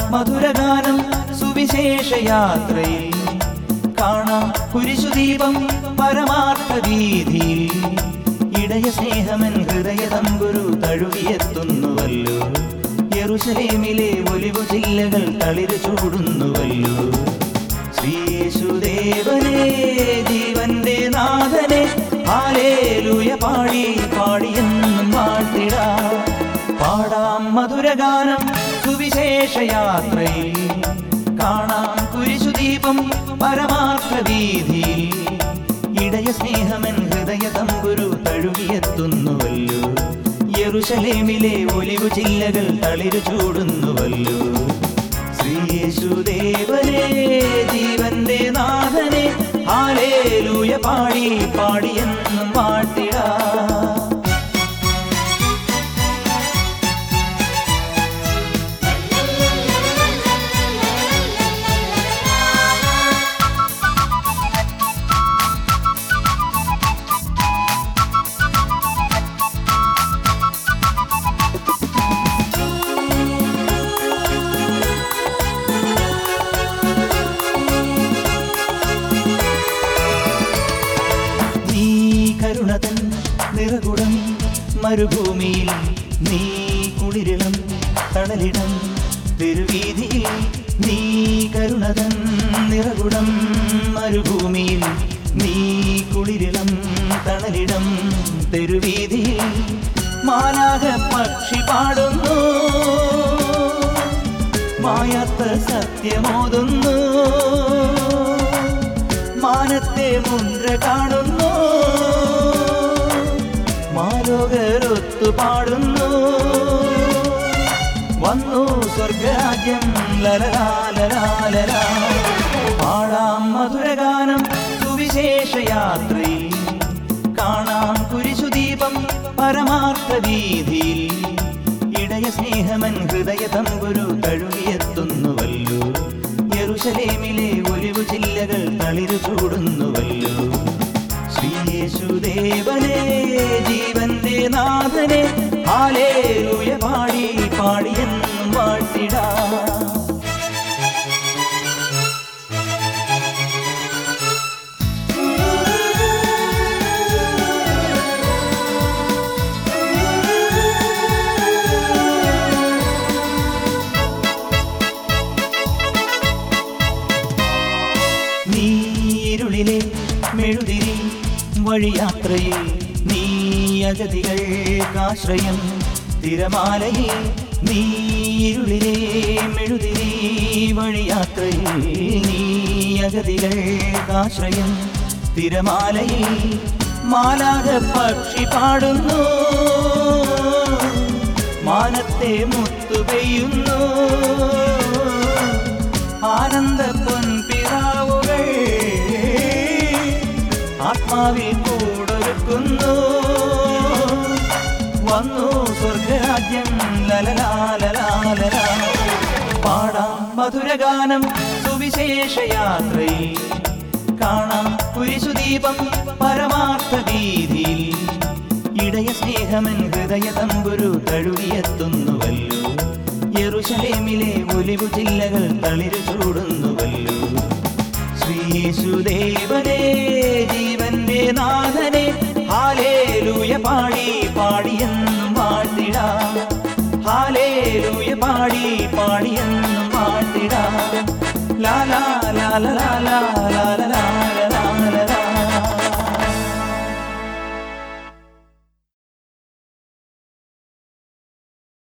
മധുരഗാനം സുവിശേഷ യാത്രയിൽ കാണാം കുരിശുദീപം പരമാർത്ഥ വീതിയിൽ ഇടയ സ്നേഹമൻ ഹൃദയ തമ്പുരു തഴുകിയെത്തുന്നുവല്ലോ യെറുശലേമിലെ ഒലിവു ജില്ലകൾ തളിരു ചൂടുന്നുവല്ലോ ശ്രീയേശുദേവനെ ജീവന്റെ നാഥനെ ഹാലേലൂയ പാടി പാടിയെന്നും വാഴ്ത്തിടാ പാടാം മധുരഗാനം സുവിശേഷ യാത്രയിൽ കാണാം കുരിശുദീപം പരമാർത്ഥ വീതിയിൽ ഇടയ സ്നേഹമൻ ഹൃദയ തമ്പുരു തഴുകിയെത്തുന്നുവല്ലോ യെറുശലേമിലെ ഒലിവു ജില്ലകൾ തളിരു ചൂടുന്നുവല്ലോ ശ്രീയേശുദേവനെ ജീവന്റെ നാഥനെ ഹാലേലൂയ പാടി പാടിയെന്നും വാഴ്ത്തിടാ നീ കരുണതൻ നിറകുടം മരുഭൂമിയിൽ നീ കുളിരിളം തണലിടം തെരുവീതിയിൽ നീ കരുണതൻ നിറകുടം മരുഭൂമിയിൽ നീ കുളിരിളം തണലിടം തെരുവീതിയിൽ മാലാക പക്ഷി പാടുന്നു മായാത്ത സത്യമോതുന്നു മാനത്തെ മുദ്ര കാണുന്നു മാലോകരൊത്തു പാടുന്നു വന്നു സ്വർഗരാജ്യം ലലലാലലാലല പാടാം മധുരഗാനം സുവിശേഷ യാത്രയിൽ കാണാം കുരിശുദീപം പരമാർത്ഥ വീതിയിൽ ഇടയ സ്നേഹമൻ ഹൃദയ തമ്പുരു തഴുകിയെത്തുന്നുവല്ലോ യെറുശലേമിലെ ഒലിവു ജില്ലകൾ തളിരു ചൂടുന്നുവല്ലോ ശ്രീയേശുദേവനെ ജീവന്റെ നാഥനെ ഹാലേലൂയ പാടി പാടിയെന്നും വാഴ്ത്തിടാ നീ ഇരുളിലെ മെഴുതിരി വഴിയാത്രയിൽ നീ അഗതികൾക്കാശ്രയം തിരമാലയിൽ നീ ഇരുളിലെ മെഴുതിരി വഴിയാത്രയിൽ നീ അഗതികൾക്കാശ്രയം തിരമാലയിൽ മാലാക പക്ഷി പാടുന്നു മാനത്തെ മുത്തു പെയ്യുന്നു ആനന്ദ പൊൻപിറാവുകൾ ആത്മാവിൽ കൂടൊരുക്കുന്നു വന്നു സ്വർഗരാജ്യം ലലലാലലാലല പാടാം മധുരഗാനം സുവിശേഷ യാത്രയിൽ കാണാം കുരിശുദീപം പരമാർത്ഥ വീതിയിൽ ഇടയ സ്നേഹമൻ ഹൃദയ തമ്പുരു തഴുകിയെത്തുന്നുവല്ലോ യെറുശലേമിലെ ഒലിവു ജില്ലകൾ തളിരു ചൂടുന്നുവല്ലോ ശ്രീയേശുദേവനെ ജീവന്റെ നാഥനെ ഹാലേലൂയ പാടി പാടിയെന്നും വാഴ്ത്തിടാ ഹാലേലൂയ പാടി പാടിയെന്നും വാഴ്ത്തിടാ ലാ ലാ ലാ ലാ ലാ ലാ ലാ